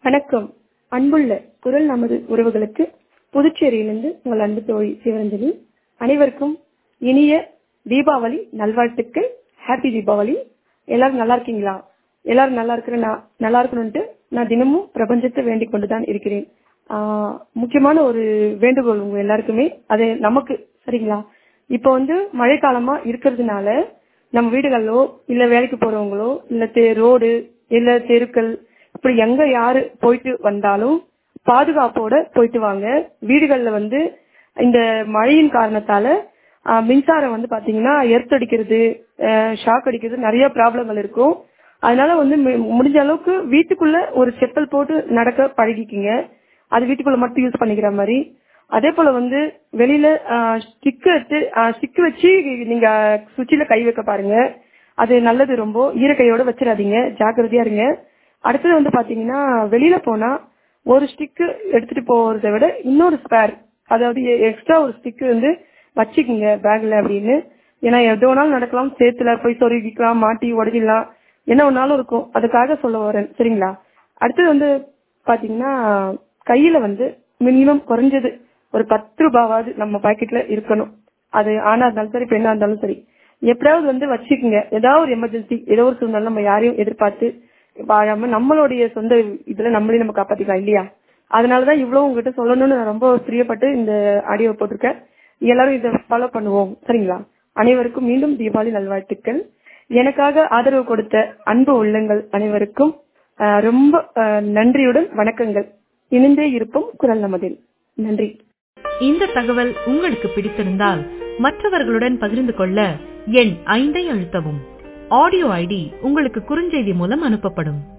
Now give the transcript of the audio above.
வணக்கம் அன்புள்ள குரல் நமது உறவுகளுக்கு புதுச்சேரியிலிருந்து உங்கள் அன்பு தோழி சிவரஞ்சனி அனைவருக்கும் இனிய தீபாவளி நல்வாழ்த்துக்கள் ஹாப்பி தீபாவளி எல்லாரும் நல்லா இருக்கீங்களா எல்லாரும் நல்லா இருக்கிற நான் நல்லா இருக்கணும்ட்டு நான் தினமும் பிரபஞ்சத்தை வேண்டிக் கொண்டுதான் இருக்கிறேன் ஆஹ் முக்கியமான ஒரு வேண்டுகோள் உங்க எல்லாருக்குமே அது நமக்கு சரிங்களா இப்போ வந்து மழைக்காலமா இருக்கிறதுனால நம்ம வீடுகளோ இல்ல வேலைக்கு போறவங்களோ இல்ல தெ- ரோடு இல்ல தெருக்கள் இப்படி எங்க யாரு போயிட்டு வந்தாலும் பாதுகாப்போட போயிட்டு வாங்க வீடுகள்ல வந்து இந்த மழையின் காரணத்தால ஆஹ், மின்சாரம் வந்து பாத்தீங்கன்னா எர்த் அடிக்கிறது ஷாக் அடிக்கிறது நிறைய ப்ராப்ளங்கள் இருக்கும் அதனால வந்து மு- முடிஞ்ச அளவுக்கு வீட்டுக்குள்ள ஒரு செப்பல் போட்டு நடக்க பழகிக்கிங்க அது வீட்டுக்குள்ள மட்டும் யூஸ் பண்ணிக்கிற மாதிரி அதே போல வந்து வெளியில ஸ்டிக் எடுத்து ஸ்டிக் வச்சு நீங்க சுவிட்சில கை வைக்க பாருங்க அது நல்லது ரொம்ப ஈரக்கையோட வச்சிடாதீங்க ஜாக்கிரதையா இருங்க அடுத்தது வந்து பாத்தீங்கன்னா வெளியில போனா ஒரு ஸ்டிக் எடுத்துட்டு போறதை விட இன்னொரு ஸ்பேர் அதாவது எக்ஸ்ட்ரா ஒரு ஸ்டிக் வந்து வச்சுக்கோங்க பேக்ல அப்படின்னு ஏன்னா எது வேணாலும் நடக்கலாம் சேத்துல போய் சொருகிக்கலாம் மாட்டி உடஞ்சிடலாம் என்ன வேணாலும் இருக்கும் அதுக்காக சொல்ல வரேன் சரிங்களா அடுத்தது வந்து பாத்தீங்கன்னா கையில வந்து மினிமம் குறைஞ்சது ஒரு பத்து ரூபாவாவது நம்ம பாக்கெட்ல இருக்கணும் அது ஆணா இருந்தாலும் சரி பெண்ணா இருந்தாலும் சரி எப்படியாவது வந்து வச்சுக்கோங்க ஏதாவது ஒரு எமர்ஜென்சி ஏதோ ஒரு சூழ்நிலை நம்ம யாரையும் எதிர்பார்த்து வாழாம நம்மளுடைய சொந்த இதுல நம்மளே நம்ம காப்பாத்திக்கலாம் இல்லையா அதனாலதான் இவ்வளவு உங்ககிட்ட சொல்லணும்னு நான் ரொம்ப பிரியப்பட்டு இந்த ஆடியோ போட்டிருக்கேன் எல்லாரும் இதை ஃபாலோ பண்ணுவோம் சரிங்களா அனைவருக்கும் மீண்டும் தீபாவளி நல்வாழ்த்துக்கள் எனக்காக ஆதரவு கொடுத்த அன்பு உள்ளங்கள் அனைவருக்கும் ஆஹ், ரொம்ப ஆஹ், நன்றியுடன் வணக்கங்கள் இணைந்தே இருப்போம் குரல் நமதில் நன்றி இந்த தகவல் உங்களுக்கு பிடித்திருந்தால் மற்றவர்களுடன் பகிர்ந்து கொள்ள எண் ஐந்தை அழுத்தவும் ஆடியோ ஐடி உங்களுக்கு குறுஞ்செய்தி மூலம் அனுப்பப்படும்